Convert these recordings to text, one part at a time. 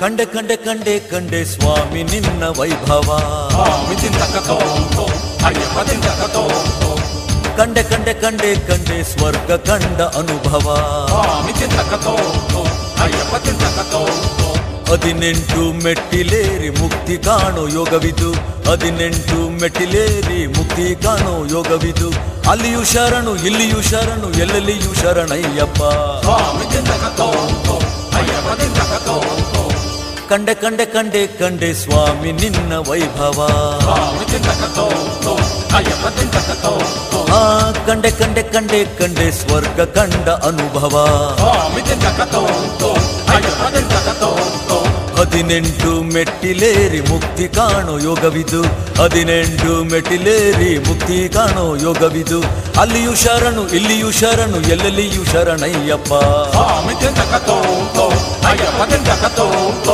ಕಂಡೆ ಕಂಡೆ ಕಂಡೆ ಕಂಡೆ ಸ್ವಾಮಿ ನಿನ್ನ ವೈಭವ ಸ್ವಾಮಿ ತಿಂತಕತೋಂತೋ ಅಯ್ಯಪ್ಪ ತಿಂತಕತೋಂತೋ ಕಂಡೆ ಕಂಡೆ ಕಂಡೆ ಕಂಡೆ ಸ್ವರ್ಗ ಕಂಡ ಅನುಭವ ಸ್ವಾಮಿ ತಿಂತಕತೋಂತೋ ಅಯ್ಯಪ್ಪ ತಿಂತಕತೋಂತೋ ಹದಿನೆಂಟು ಮೆಟ್ಟಿಲೇರಿ ಮುಕ್ತಿ ಕಾಣೋ ಯೋಗವಿದು ಹದಿನೆಂಟು ಮೆಟ್ಟಿಲೇರಿ ಮುಕ್ತಿ ಕಾಣೋ ಯೋಗವಿದು ಅಲ್ಲಿಯೂ ಶರಣು ಇಲ್ಲಿಯೂ ಶರಣು ಎಲ್ಲೆಲ್ಲಿಯೂ ಶರಣಯ್ಯಪ್ಪ ಸ್ವಾಮಿ ತಿಂತಕತೋಂತೋ ಅಯ್ಯಪ್ಪ ತಿಂತಕತೋಂತೋ ಕಂಡೆ ಕಂಡೆ ಕಂಡೆ ಕಂಡೆ ಸ್ವಾಮಿ ನಿನ್ನ ವೈಭವ ಸ್ವಾಮಿ ತಿಂತಕತೋಂತೋ ಅಯ್ಯಪ್ಪ ತಿಂತಕತೋಂತೋ ಆ ಕಂಡೆ ಕಂಡೆ ಕಂಡೆ ಕಂಡೆ ಸ್ವರ್ಗ ಕಂಡ ಅನುಭವ ಸ್ವಾಮಿ ತಿಂತಕತೋಂತೋ ಅಯ್ಯಪ್ಪ ತಿಂತಕತೋಂತೋ ಹದಿನೆಂಟು ಮೆಟ್ಟಿಲೇರಿ ಮುಕ್ತಿ ಕಾಣೋ ಯೋಗವಿದು ಹದಿನೆಂಟು ಮೆಟ್ಟಿಲೇರಿ ಮುಕ್ತಿ ಕಾಣೋ ಯೋಗವಿದು ಅಲ್ಲಿಯೂ ಶರಣು ಇಲ್ಲಿಯೂ ಶರಣು ಎಲ್ಲೆಲ್ಲಿಯೂ ಶರಣಯ್ಯಪ್ಪ ಸ್ವಾಮಿ ತಿಂತಕತೋಂತೋ ಅಯ್ಯಪ್ಪ ತಿಂತಕತೋಂತೋ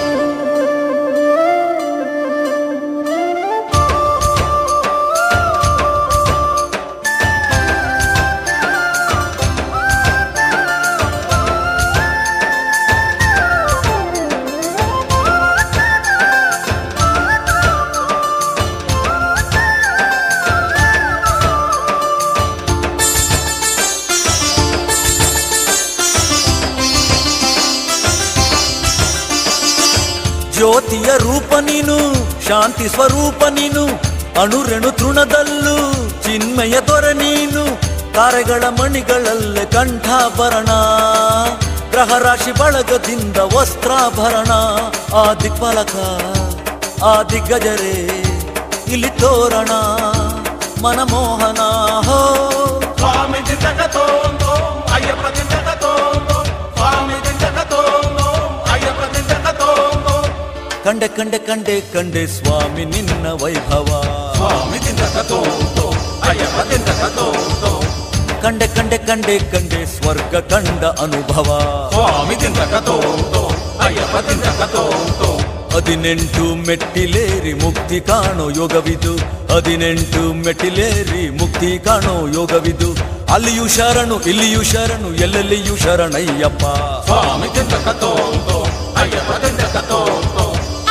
ಜ್ಯೋತಿಯ ರೂಪ ನೀನು ಶಾಂತಿ ಸ್ವರೂಪ ನೀನು ಅಣುರೆಣು ತೃಣದಲ್ಲೂ ಚಿನ್ಮಯ ದೊರೆ ನೀನು ತಾರೆಗಳ ಮಣಿಗಳಲ್ಲೇ ಕಂಠಾಭರಣ ಗ್ರಹರಾಶಿ ಬಳಗದಿಂದ ವಸ್ತ್ರಾಭರಣ ಆ ದಿಕ್ಪಾಲಕ ಆ ದಿಗ್ಗಜರೇ ಇಲ್ಲಿ ತೋರಣ ಮನಮೋಹನ ಹೋ ಸ್ವಾಮಿ ತಿಂತಕತೋಂತೋ ಅಯ್ಯಪ್ಪ ತಿಂತಕತೋಂತೋ ಸ್ವಾಮಿ ತಿಂತಕತೋಂತೋ ಅಯ್ಯಪ್ಪ ತಿಂತಕತೋಂತೋ ಕಂಡೆ ಕಂಡೆ ಕಂಡೆ ಕಂಡೆ ಸ್ವಾಮಿ ನಿನ್ನ ವೈಭವ ಸ್ವಾಮಿ ತಿಂತಕತೋಂತೋ ಅಯ್ಯಪ್ಪ ತಿಂತಕತೋಂತೋ ಕಂಡೆ ಕಂಡೆ ಕಂಡೆ ಕಂಡೆ ಸ್ವರ್ಗ ಕಂಡ ಅನುಭವ ಸ್ವಾಮಿ ತಿಂತಕತೋಂತೋ ಅಯ್ಯಪ್ಪ ತಿಂತಕತೋಂತೋ ಹದಿನೆಂಟು ಮೆಟ್ಟಿಲೇರಿ ಮುಕ್ತಿ ಕಾಣೋ ಯೋಗವಿದು ಹದಿನೆಂಟು ಮೆಟ್ಟಿಲೇರಿ ಮುಕ್ತಿ ಕಾಣೋ ಯೋಗವಿದು ಅಲ್ಲಿಯೂ ಶರಣು ಇಲ್ಲಿಯೂ ಶರಣು ಎಲ್ಲೆಲ್ಲಿಯೂ ಶರಣಯ್ಯಪ್ಪ ಸ್ವಾಮಿ ತಿಂತಕತೋಂತೋ ಅಯ್ಯಪ್ಪ ತಿಂತಕತೋಂತೋ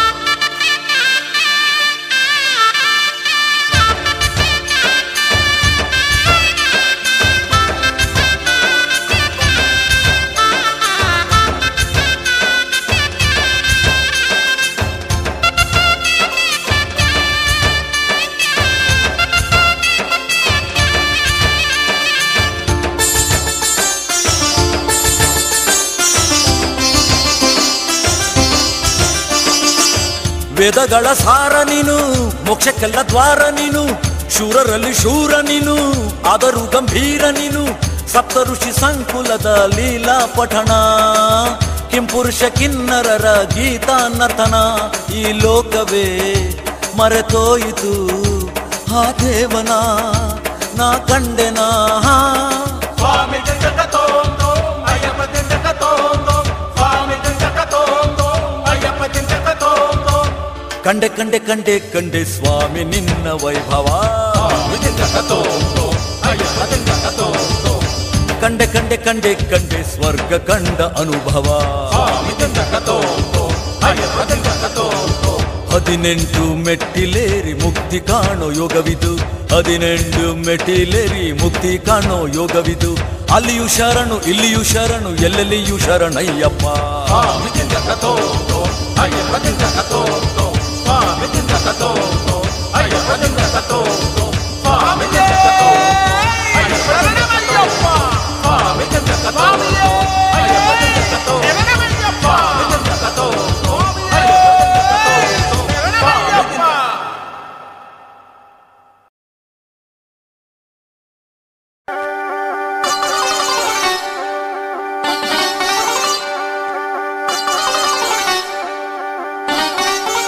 ವೇದಗಳ ಸಾರ ನೀನು ಮೋಕ್ಷಕ್ಕೆಲ್ಲ ದ್ವಾರ ನೀನು ಶೂರರಲ್ಲಿ ಶೂರ ನೀನು ಆದರೂ ಗಂಭೀರ ನೀನು ಸಪ್ತ ಋಷಿ ಸಂಕುಲದ ಲೀಲಾ ಪಠಣ ಕಿಂಪುರುಷ ಕಿನ್ನರರ ಗೀತಾ ನರ್ತನ ಈ ಲೋಕವೇ ಮರೆತೋಯಿತು ಆ ದೇವನ ನಾ ಕಂಡೆನಾ ಸ್ವಾಮಿ ತಿಂತಕತೋಂತೋ ಅಯ್ಯಪ್ಪ ತಿಂತಕತೋಂತೋ ಸ್ವಾಮಿ ತಿಂತಕತೋಂತೋ ಅಯ್ಯಪ್ಪ ತಿಂತಕತೋಂತೋ ಕಂಡೆ ಕಂಡೆ ಕಂಡೆ ಕಂಡೆ ಸ್ವಾಮಿ ನಿನ್ನ ವೈಭವ ಸ್ವಾಮಿ ತಿಂತಕತೋಂತೋ ಅಯ್ಯಪ್ಪ ತಿಂತಕತೋಂತೋ ಕಂಡೆ ಕಂಡೆ ಕಂಡೆ ಕಂಡೆ ಸ್ವರ್ಗ ಕಂಡ ಅನುಭವ ಸ್ವಾಮಿ ತಿಂತಕತೋಂತೋ ಅಯ್ಯಪ್ಪ ತಿಂತಕತೋಂತೋ ಹದಿನೆಂಟು ಮೆಟ್ಟಿಲೇರಿ ಮುಕ್ತಿ ಕಾಣೋ ಯೋಗವಿದು ಹದಿನೆಂಟು ಮೆಟ್ಟಿಲೇರಿ ಮುಕ್ತಿ ಕಾಣೋ ಯೋಗವಿದು ಅಲ್ಲಿಯೂ ಶರಣು ಇಲ್ಲಿಯೂ ಶರಣು ಎಲ್ಲೆಲ್ಲಿಯೂ ಶರಣಯ್ಯಪ್ಪ ಸ್ವಾಮಿ ತಿಂತಕತೋಂತೋ ಅಯ್ಯಪ್ಪ ತಿಂತಕತೋಂತೋ ಸ್ವಾಮಿ ತಿಂತಕತೋಂತೋ ಅಯ್ಯಪ್ಪ ತಿಂತಕತೋಂತೋ ಸ್ವಾಮಿ ತಿಂತಕತೋಂತೋ ಅಯ್ಯಪ್ಪ ತಿಂತಕತೋಂತೋ ಸ್ವಾಮಿ ತಿಂತಕತೋಂತೋ ಅಯ್ಯಪ್ಪ ತಿಂತಕತೋಂತೋ ಸ್ವಾಮಿ ತಿಂತಕತೋಂತೋ ಅಯ್ಯಪ್ಪ ತಿಂತಕತೋಂತೋ ಸ್ವಾಮಿ Thank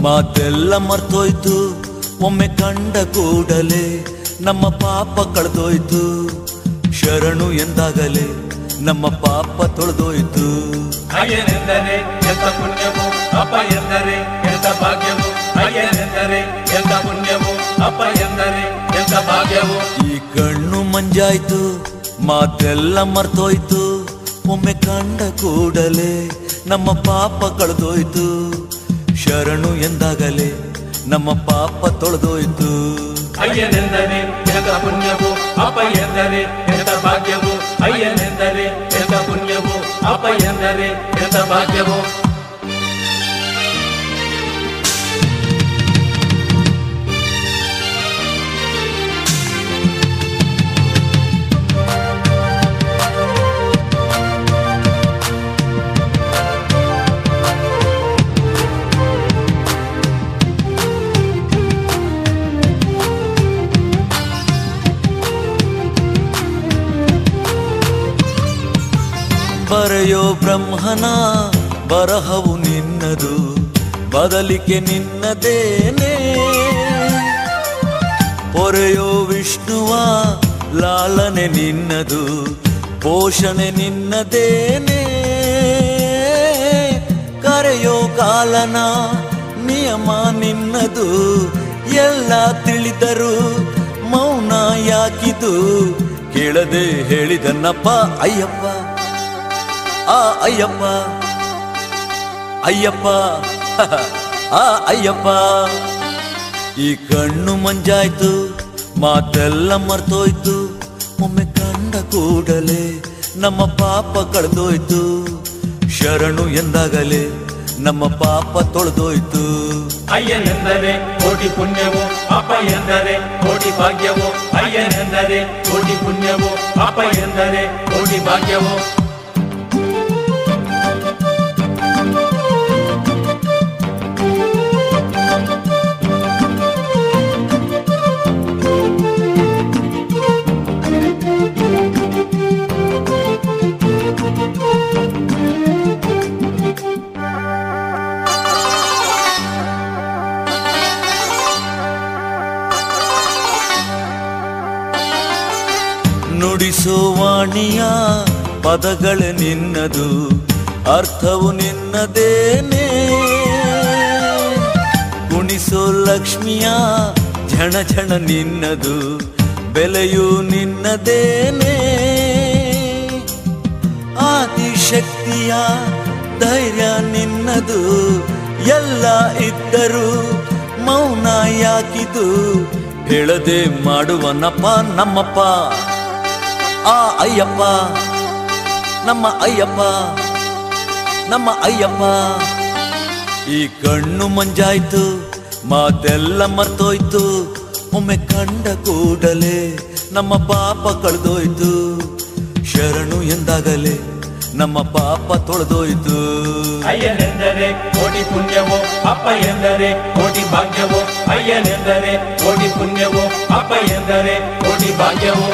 ಮಾತೆಲ್ಲ ಮರ್ತೋಯ್ತು ಒಮ್ಮೆ ಕಂಡ ಕೂಡಲೇ ನಮ್ಮ ಪಾಪ ಕಳೆದೋಯ್ತು ಶರಣು ಎಂದಾಗಲೇ ನಮ್ಮ ಪಾಪ ತೊಳೆದೋಯ್ತು ಅಯ್ಯನೆಂದರೆ ಎಂತ ಪುಣ್ಯವು ಅಪ್ಪ ಎಂದರೆ ಎಂತ ಭಾಗ್ಯವು ಅಯ್ಯನೆಂದರೆ ಎಂತ ಪುಣ್ಯವು ಅಪ್ಪ ಎಂದರೆ ಎಂತ ಭಾಗ್ಯವು ಈ ಕಣ್ಣು ಮಂಜಾಯ್ತು ಮಾತೆಲ್ಲ ಮರ್ತೋಯ್ತು ಒಮ್ಮೆ ಕಂಡ ಕೂಡಲೇ ನಮ್ಮ ಪಾಪ ಕಳೆದೋಯ್ತು ಶರಣು ಎಂದಾಗಲೇ ನಮ್ಮ ಪಾಪ ತೊಳೆದೋಯ್ತು ಅಯ್ಯನೆಂದರೆ ಎಂತ ಪುಣ್ಯವು ಅಪ್ಪ ಎಂದರೆ ಎಂತ ಭಾಗ್ಯವು ಅಯ್ಯನೆಂದರೆ ಎಂತ ಪುಣ್ಯವು ಅಪ್ಪ ಎಂದರೆ ಎಂತ ಭಾಗ್ಯವು ಬರೆಯೋ ಬ್ರಹ್ಮನ ಬರಹವು ನಿನ್ನದು ಬದಲಿಕೆ ನಿನ್ನದೇನೆ ಪೊರೆಯೋ ವಿಷ್ಣುವ ಲಾಲನೆ ನಿನ್ನದು ಪೋಷಣೆ ನಿನ್ನದೇನೆ ಕರೆಯೋ ಕಾಲನ ನಿಯಮ ನಿನ್ನದು ಎಲ್ಲ ತಿಳಿದರು ಮೌನ ಯಾಕಿದು ಕೇಳದೆ ಹೇಳಿದನ್ನಪ್ಪ ಅಯ್ಯಪ್ಪ ಆ ಅಯ್ಯಪ್ಪ ಅಯ್ಯಪ್ಪ ಆ ಅಯ್ಯಪ್ಪ ಈ ಕಣ್ಣು ಮಂಜಾಯ್ತು ಮಾತೆಲ್ಲ ಮರ್ತೋಯ್ತು ಒಮ್ಮೆ ಕಂಡ ಕೂಡಲೇ ನಮ್ಮ ಪಾಪ ಕಳೆದೋಯ್ತು ಶರಣು ಎಂದಾಗಲೇ ನಮ್ಮ ಪಾಪ ತೊಳೆದೋಯ್ತು ಅಯ್ಯನೆಂದರೆ ಕೋಟಿ ಪುಣ್ಯವು ಅಪ್ಪ ಎಂದರೆ ಕೋಟಿ ಭಾಗ್ಯವು ಅಯ್ಯನೆಂದರೆ ಕೋಟಿ ಪುಣ್ಯವು ಅಪ್ಪ ಎಂದರೆ ಕೋಟಿ ಭಾಗ್ಯವು ನುಡಿಸೋ ವಾಣಿಯ ಪದಗಳ ನಿನ್ನದು ಅರ್ಥವು ನಿನ್ನದೇನೆ ಕುಣಿಸೋ ಲಕ್ಷ್ಮಿಯ ಝಣ ಝಣ ನಿನ್ನದು ಬೆಲೆಯು ನಿನ್ನದೇನೆ ಆದಿಶಕ್ತಿಯ ಧೈರ್ಯ ನಿನ್ನದು ಎಲ್ಲ ಇದ್ದರೂ ಮೌನ ಯಾಕಿದು ಹೇಳದೆ ಮಾಡುವನಪ್ಪ ನಮ್ಮಪ್ಪ ಆ ಅಯ್ಯಪ್ಪ ನಮ್ಮ ಅಯ್ಯಪ್ಪ ನಮ್ಮ ಅಯ್ಯಪ್ಪ ಈ ಕಣ್ಣು ಮಂಜಾಯ್ತು ಮಾತೆಲ್ಲ ಮರ್ತೋಯ್ತು ಒಮ್ಮೆ ಕಂಡ ಕೂಡಲೇ ನಮ್ಮ ಪಾಪ ಕಳೆದೋಯ್ತು ಶರಣು ಎಂದಾಗಲೇ ನಮ್ಮ ಪಾಪ ತೊಳೆದೋಯ್ತು ಅಯ್ಯನೆಂದರೆ ಕೋಟಿ ಪುಣ್ಯವು ಅಪ್ಪ ಎಂದರೆ ಕೋಟಿ ಭಾಗ್ಯವು ಅಯ್ಯನೆಂದರೆ ಕೋಟಿ ಪುಣ್ಯವು ಅಪ್ಪ ಎಂದರೆ ಕೋಟಿ ಭಾಗ್ಯವು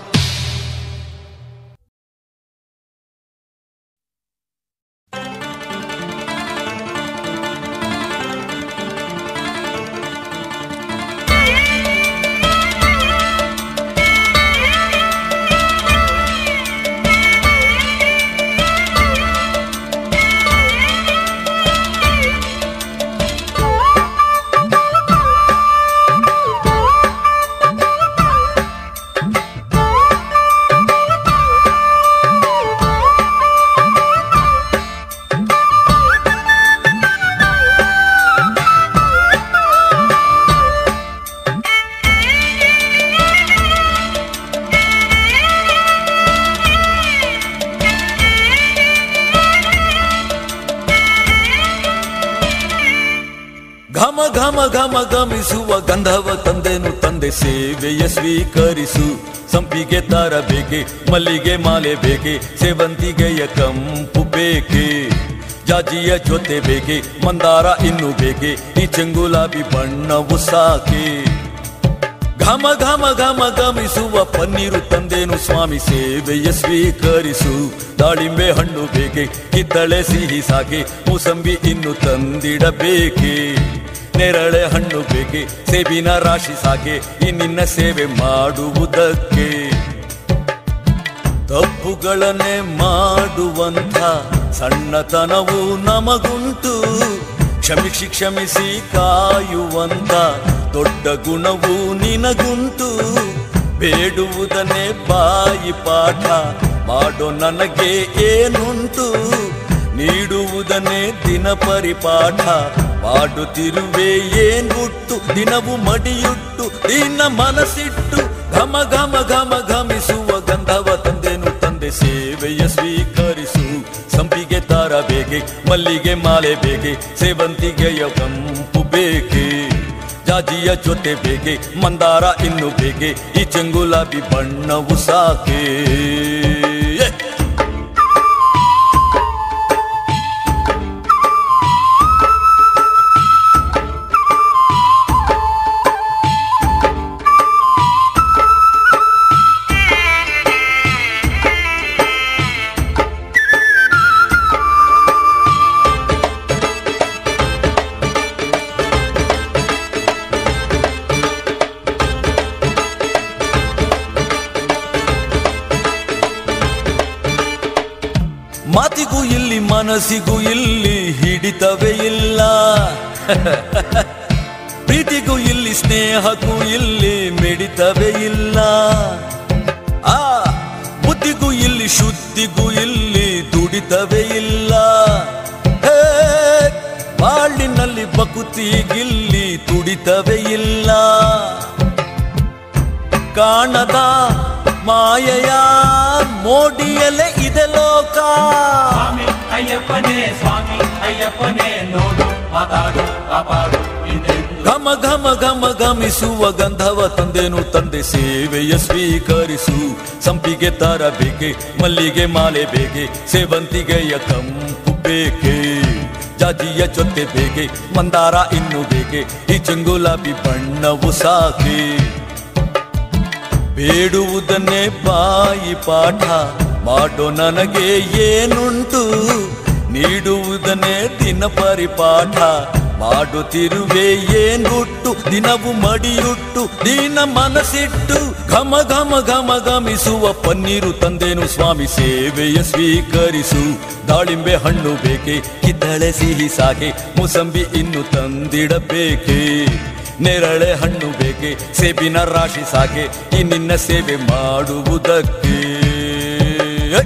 ಘಮ ಘಮ ಘಮ ಗಮಿಸುವ ಗಂಧವ ತಂದೆನು ತಂದೆ ಸೇವೆಯ ಸ್ವೀಕರಿಸು ಸಂಪಿಗೆ ತಾರ ಬೇಕೆ ಮಲ್ಲಿಗೆ ಮಾಲೆ ಬೇಕೆ ಸೇವಂತಿಗೆಯ ಕಂಪು ಬೇಕೆ ಜಾಜಿಯ ಜೊತೆ ಬೇಕೆ ಮಂದಾರ ಇನ್ನು ಬೇಕೆ ಈ ಚೆಂಗುಲಾಬಿ ಬಣ್ಣವು ಸಾಕೆ ಘಮ ಘಮ ಘಮ ಗಮಿಸುವ ಪನ್ನೀರು ತಂದೇನು ಸ್ವಾಮಿ ಸೇವೆಯ ಸ್ವೀಕರಿಸು ದಾಳಿಂಬೆ ಹಣ್ಣು ಬೇಕೆ ಕಿತ್ತಳೆ ಸಿಹಿ ಸಾಕೆ ಮೂಸಂಬಿ ಇನ್ನು ತಂದಿಡಬೇಕೆ ನೆರಳೆ ಹಣ್ಣು ಬೇಕೆ ಸೇಬಿನ ರಾಶಿ ಸಾಕೆ ಈ ನಿನ್ನ ಸೇವೆ ಮಾಡುವುದಕ್ಕೆ ತಪ್ಪುಗಳನ್ನೇ ಮಾಡುವಂಥ ಸಣ್ಣತನವು ನಮಗುಂಟು ಕ್ಷಮಿಸಿ ಕ್ಷಮಿಸಿ ಕಾಯುವಂತ ದೊಡ್ಡ ಗುಣವು ನಿನಗುಂಟು ಬೇಡುವುದನ್ನೇ ಬಾಯಿ ಪಾಠ ಮಾಡೋ ನನಗೆ ಏನುಂಟು ನೀಡುವುದನ್ನೇ ದಿನ ಪರಿಪಾಠ ಮಾಡುತ್ತಿರುವೆ ಏನ್ಗುಟ್ಟು ದಿನವು ಮಡಿಯುಟ್ಟು ನಿನ್ನ ಮನಸ್ಸಿಟ್ಟು ಘಮ ಘಮ ಘಮ ಘಮಿಸುವ ಗಂಧವ ತಂದೆನು ತಂದೆ ಸೇವೆಯ ಸ್ವೀಕರಿಸು ಸಂಪಿಗೆ ತಾರ ಬೇಕೆ ಮಲ್ಲಿಗೆ ಮಾಲೆ ಬೇಕೆ ಸೇವಂತಿಗೆಯ ಕಂಪು ಬೇಕೆ ಜಾಜಿಯ ಜೊತೆ ಬೇಕೆ ಮಂದಾರ ಇನ್ನು ಬೇಕೆ ಈ ಚೆಂಗುಲಾಬಿ ಬಣ್ಣವು ಸಾಕೆ ಏ! ಮಾತಿಗೂ ಇಲ್ಲಿ ಮನಸ್ಸಿಗೂ ಇಲ್ಲಿ ಹಿಡಿತವೇ ಇಲ್ಲ ಪ್ರೀತಿಗೂ ಇಲ್ಲಿ ಸ್ನೇಹಕ್ಕೂ ಇಲ್ಲಿ ಮಿಡಿತವೇ ಇಲ್ಲ ಆ ಬುದ್ಧಿಗೂ ಇಲ್ಲಿ ಶುದ್ಧಿಗೂ ಇಲ್ಲಿ ದುಡಿತವೇ ಇಲ್ಲ ಹೇ, ಬಾಳಿನಲ್ಲಿ ಬಕುತಿಗಿಲ್ಲಿ ತುಡಿತವೇ ಇಲ್ಲ ಕಾಣದ ಮಾಯೆಯ ಮೋಡಿಯಲ್ಲೇ ಇದೆ ಲೋಕ ಸ್ವಾಮಿ ಅಯ್ಯಪ್ಪನೇ ಸ್ವಾಮಿ ಅಯ್ಯಪ್ಪನೇ ನೋಡು ಮಾತಾಡು ಕಾಪಾಡು ಇನ್ನೆಂದು ಘಮ ಘಮ ಘಮ ಘಮಿಸುವ ಗಂಧವ ತಂದೆನು ತಂದೆ ಸೇವೆಯ ಸ್ವೀಕರಿಸು ಸಂಪಿಗೆ ತಾರ ಬೇಕೆ ಮಲ್ಲಿಗೆ ಮಾಲೆ ಬೇಕೆ ಸೇವಂತಿಗೆಯ ಕಂಪು ಬೇಕೆ ಜಾಜಿಯ ಜೊತೆ ಬೇಕೆ ಮಂದಾರ ಇನ್ನು ಬೇಕೆ ಈ ಚೆಂಗುಲಾಬಿ ಬಣ್ಣವು ಸಾಕೆ ಬೇಡುವುದನ್ನೇ ಬಾಯಿ ಪಾಠ ಮಾಡೋ ನನಗೆ ಏನುಂಟು ನೀಡುವುದನ್ನೇ ದಿನ ಪರಿಪಾಠ ಮಾಡುತ್ತಿರುವೆ ಏನ್ಗುಟ್ಟು ದಿನವು ಮಡಿಯುಟ್ಟು ದಿನ ಮನಸ್ಸಿಟ್ಟು ಘಮ ಘಮ ಘಮ ಘಮಿಸುವ ಪನ್ನೀರು ತಂದೇನು ಸ್ವಾಮಿ ಸೇವೆಯ ಸ್ವೀಕರಿಸು ದಾಳಿಂಬೆ ಹಣ್ಣು ಬೇಕೆ ಕಿತ್ತಳೆ ಸಿಹಿ ಸಾಕೆ ಮುಸಂಬಿ ಇನ್ನು ತಂದಿಡಬೇಕೆ ನೇರಳೆ ಹಣ್ಣು ಬೇಕೆ ಸೇಬಿನ ರಾಶಿ ಸಾಕೆ ಈ ನಿನ್ನ ಸೇವೆ ಮಾಡುವುದಕ್ಕೆ ಏ!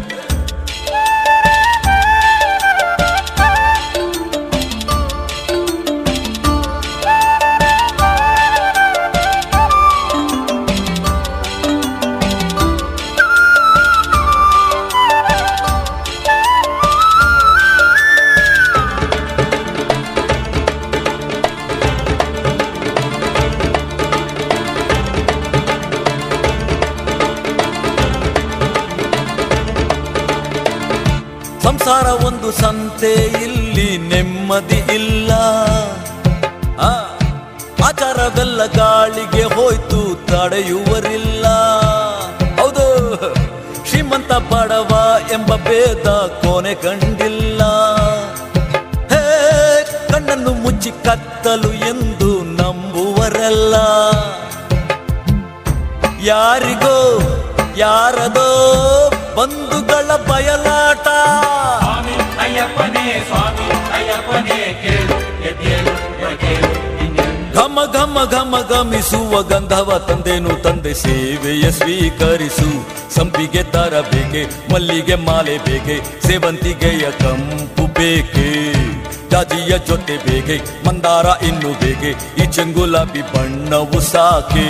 ಸಂಸಾರ ಒಂದು ಸಂತೆ ಇಲ್ಲಿ ನೆಮ್ಮದಿ ಇಲ್ಲ ಆ, ಆಚಾರವೆಲ್ಲ ಗಾಳಿಗೆ ಹೋಯ್ತು ತಡೆಯುವರಿಲ್ಲ ಹೌದು ಶ್ರೀಮಂತ ಬಡವ ಎಂಬ ಭೇದ ಕೊನೆ ಕಂಡಿಲ್ಲ ಹೇ ಕಣ್ಣನ್ನು ಮುಚ್ಚಿ ಕತ್ತಲು ಎಂದು ನಂಬುವರೆಲ್ಲ ಯಾರಿಗೋ ಯಾರದೋ ಬಂಧುಗಳ ಬಯಲಾಟ ಸ್ವಾಮಿ ಅಯ್ಯಪ್ಪನೇ ಸ್ವಾಮಿ ಅಯ್ಯಪ್ಪನೇ ಕೇಳು ಎದ್ದೇಳು ಎದ್ದೇಳು ಇನ್ನೆಂದು ಘಮ ಘಮ ಘಮ ಘಮಿಸುವ ಗಂಧವ ತಂದೆನು ತಂದೆ ಸೇವೆಯ ಸ್ವೀಕರಿಸು ಸಂಪಿಗೆ ತಾರ ಬೇಕೆ ಮಲ್ಲಿಗೆ ಮಾಲೆ ಬೇಕೆ ಸೇವಂತಿಗೆಯ ಕಂಪು ಬೇಕೆ ಜಾಜಿಯ ಜೊತೆ ಬೇಕೆ ಮಂದಾರ ಇನ್ನು ಬೇಕೆ ಈ ಚೆಂಗುಲಾಬಿ ಬಣ್ಣವು ಸಾಕೆ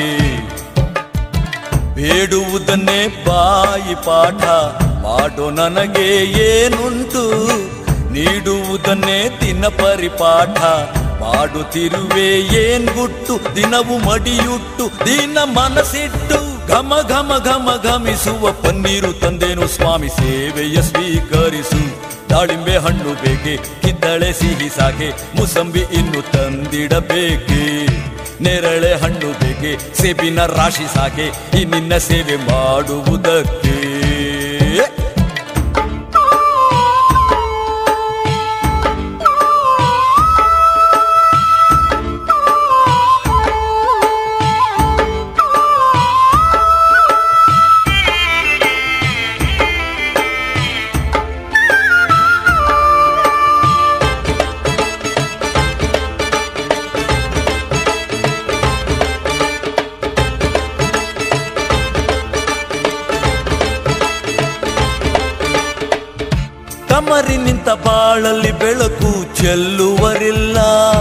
ಬೇಡುವುದನ್ನೇ ಬಾಯಿ ಪಾಠ ಮಾಡೋ ನನಗೆ ಏನುಂಟು ನೀಡುವುದನ್ನೇ ದಿನ ಪರಿಪಾಠ ಮಾಡುತ್ತಿರುವೆ ಏನ್ಗುಟ್ಟು ದಿನವು ಮಡಿಯುಟ್ಟು ದಿನ ಮನಸ್ಸಿಟ್ಟು ಘಮ ಘಮ ಘಮ ಘಮಿಸುವ ಪನ್ನೀರು ತಂದೇನು ಸ್ವಾಮಿ ಸೇವೆಯ ಸ್ವೀಕರಿಸು ದಾಳಿಂಬೆ ಹಣ್ಣು ಬೇಕೆ ಕಿತ್ತಳೆ ಸಿಹಿ ಸಾಕೆ ಮುಸಂಬಿ ಇನ್ನು ತಂದಿಡಬೇಕೆ ನೇರಳೆ ಹಣ್ಣು ಬೇಕೆ ಸೇಬಿನ ರಾಶಿ ಸಾಕೆ ಈ ನಿನ್ನ ಸೇವೆ ಮಾಡುವುದಕ್ಕೆ ಬಾಳಲ್ಲಿ ಬೆಳಕು ಚೆಲ್ಲುವರಿಲ್ಲ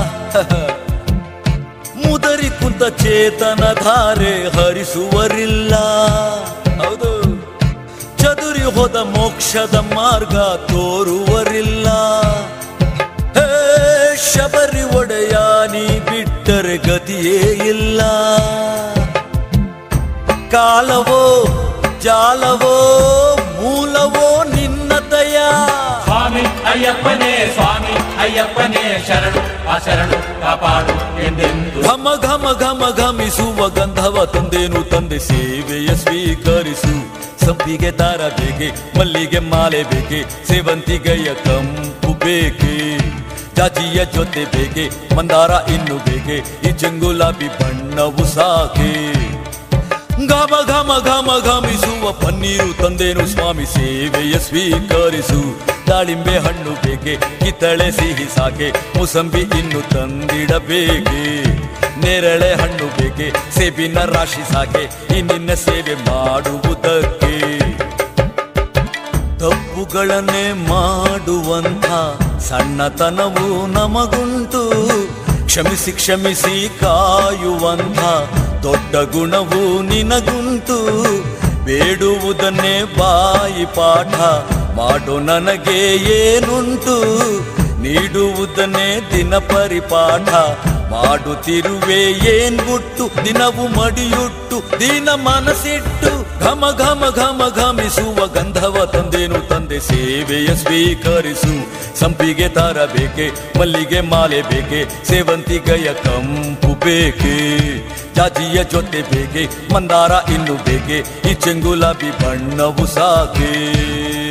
ಮುದರಿ ಕುಂತ ಚೇತನ ಧಾರೆ ಹರಿಸುವರಿಲ್ಲ ಹೌದು ಚದುರಿ ಹೋದ ಮೋಕ್ಷದ ಮಾರ್ಗ ತೋರುವರಿಲ್ಲ ಹೇ ಶಬರಿ ಒಡೆಯ ನೀ ಬಿಟ್ಟರೆ ಗತಿಯೇ ಇಲ್ಲ ಕಾಲವೋ ಜಾಲವೋ ಮೂಲವೋ ನಿನ್ನ ದಯ ಸ್ವಾಮಿ ಅಯ್ಯಪ್ಪನೇ ಸ್ವಾಮಿ ಅಯ್ಯಪ್ಪನೇ ಶರಣು ಆ ಶರಣು ಕಾಪಾಡು ಎಂದೆಂದು ಘಮ ಘಮ ಘಮ ಘಮಿಸುವ ಗಂಧವ ತಂದೇನು ತಂದೆ ಸೇವೆಯ ಸ್ವೀಕರಿಸು ಸಂಪಿಗೆ ದಾರ ಬೇಕೆ ಮಲ್ಲಿಗೆ ಮಾಲೆ ಬೇಕೆ ಸೇವಂತಿಗೆಯ ಕಂಪು ಬೇಕೆ ಜಾಜಿಯ ಜೊತೆ ಬೇಕೆ ಮಂದಾರ ಇನ್ನು ಬೇಕೆ ಈ ಚೆಂಗುಲಾಬಿ ಬಣ್ಣವು ಸಾಕೆ ಘಮ ಘಮ ಘಮ ಘಮಿಸುವ ಪನ್ನೀರು ತಂದೇನು ಸ್ವಾಮಿ ಸೇವೆಯ ಸ್ವೀಕರಿಸು ದಾಳಿಂಬೆ ಹಣ್ಣು ಬೇಕೆ ಕಿತ್ತಳೆ ಸಿಹಿ ಸಾಕೆ ಮುಸಂಬಿ ಇನ್ನು ತಂದಿಡಬೇಕೆ ನೇರಳೆ ಹಣ್ಣು ಬೇಕೆ ಸೇಬಿನ ರಾಶಿ ಸಾಕೆ ಈ ನಿನ್ನ ಸೇವೆ ಮಾಡುವುದಕ್ಕೆ ತಪ್ಪುಗಳನ್ನೇ ಮಾಡುವಂಥ ಸಣ್ಣತನವು ನಮಗುಂಟು ಕ್ಷಮಿಸಿ ಕ್ಷಮಿಸಿ ಕಾಯುವಂಥ ದೊಡ್ಡ ಗುಣವು ನಿನಗುಂಟು ಬೇಡುವುದನ್ನೇ ಬಾಯಿ ಪಾಠ ಮಾಡು ನನಗೆ ಏನುಂಟು ನೀಡುವುದನ್ನೇ ದಿನ ಪರಿಪಾಠ ಮಾಡುತ್ತಿರುವೆ ಏನ್ ಗುಟ್ಟು ದಿನವು ಮಡಿಯುಟ್ಟು ದಿನ ಮನಸ್ಸಿಟ್ಟು ಘಮ ಘಮ ಘಮ ಘಮಿಸುವ ಗಂಧವ ತಂದೇನು ತಂದೆ ಸೇವೆಯ ಸ್ವೀಕರಿಸು ಸಂಪಿಗೆ ದಾರ ಬೇಕೆ ಮಲ್ಲಿಗೆ ಮಾಲೆ ಬೇಕೆ ಸೇವಂತಿಗೆಯ ಕಂಪು ಬೇಕೆ ಜಾಜಿಯ ಜೊತೆ ಬೇಕೆ ಮಂದಾರ ಇನ್ನು ಬೇಕೆ ಈ ಚೆಂಗುಲಾಬಿ ಬಣ್ಣವು ಸಾಕೆ